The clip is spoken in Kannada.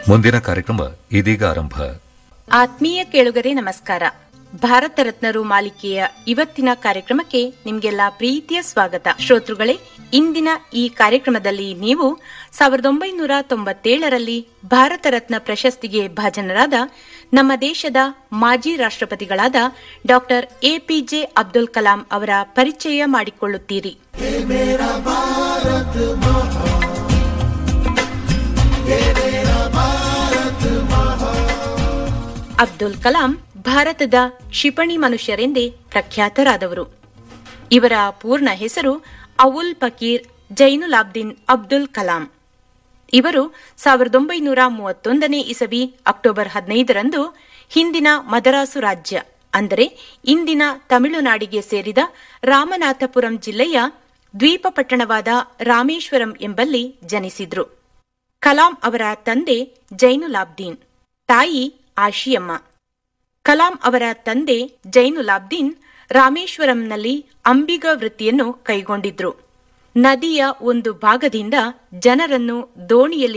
ಮುಂದಿನ ಕಾರ್ಯಕ್ರಮ ಇದೀಗ ಆರಂಭ ಆತ್ಮೀಯ ಕೇಳುಗರೆ ನಮಸ್ಕಾರ ಭಾರತ ರತ್ನರು ಮಾಲಿಕೆಯ ಇವತ್ತಿನ ಕಾರ್ಯಕ್ರಮಕ್ಕೆ ನಿಮ್ಗೆಲ್ಲ ಪ್ರೀತಿಯ ಸ್ವಾಗತ ಶ್ರೋತೃಗಳೇ ಇಂದಿನ ಈ ಕಾರ್ಯಕ್ರಮದಲ್ಲಿ ನೀವು ಸಾವಿರದ ಒಂಬೈನೂರ ತೊಂಬತ್ತೇಳರಲ್ಲಿ ಭಾರತ ರತ್ನ ಪ್ರಶಸ್ತಿಗೆ ಭಾಜನರಾದ ನಮ್ಮ ದೇಶದ ಮಾಜಿ ರಾಷ್ಟ್ರಪತಿಗಳಾದ ಡಾಕ್ಟರ್ ಎಪಿಜೆ ಅಬ್ದುಲ್ ಕಲಾಂ ಅವರ ಪರಿಚಯ ಮಾಡಿಕೊಳ್ಳುತ್ತೀರಿ ಅಬ್ದುಲ್ ಕಲಾಂ ಭಾರತದ ಕ್ಷಿಪಣಿ ಮನುಷ್ಯರೆಂದೇ ಪ್ರಖ್ಯಾತರಾದವರು ಇವರ ಪೂರ್ಣ ಹೆಸರು ಅವುಲ್ ಫಕೀರ್ ಜೈನುಲಾಬ್ದಿನ್ ಅಬ್ದುಲ್ ಕಲಾಂ ಇವರು ಸಾವಿರದ ಒಂಬೈನೂರ ಮೂವತ್ತೊಂದನೇ ಇಸವಿ ಅಕ್ಟೋಬರ್ ಹದಿನೈದರಂದು ಹಿಂದಿನ ಮದರಾಸು ರಾಜ್ಯ ಅಂದರೆ ಇಂದಿನ ತಮಿಳುನಾಡಿಗೆ ಸೇರಿದ ರಾಮನಾಥಪುರಂ ಜಿಲ್ಲೆಯ ದ್ವೀಪ ಪಟ್ಟಣವಾದ ರಾಮೇಶ್ವರಂ ಎಂಬಲ್ಲಿ ಜನಿಸಿದ್ರು ಕಲಾಂ ಅವರ ತಂದೆ ಜೈನುಲಾಬ್ದೀನ್ ತಾಯಿ ಆಶಿಯಮ್ಮ ಕಲಾಂ ಅವರ ತಂದೆ ಜೈನುಲಾಬ್ದೀನ್ ರಾಮೇಶ್ವರಂನಲ್ಲಿ ಅಂಬಿಗ ವೃತ್ತಿಯನ್ನು ಕೈಗೊಂಡಿದ್ರು ನದಿಯ ಒಂದು ಭಾಗದಿಂದ ಜನರನ್ನು ದೋಣಿಯಲ್ಲಿ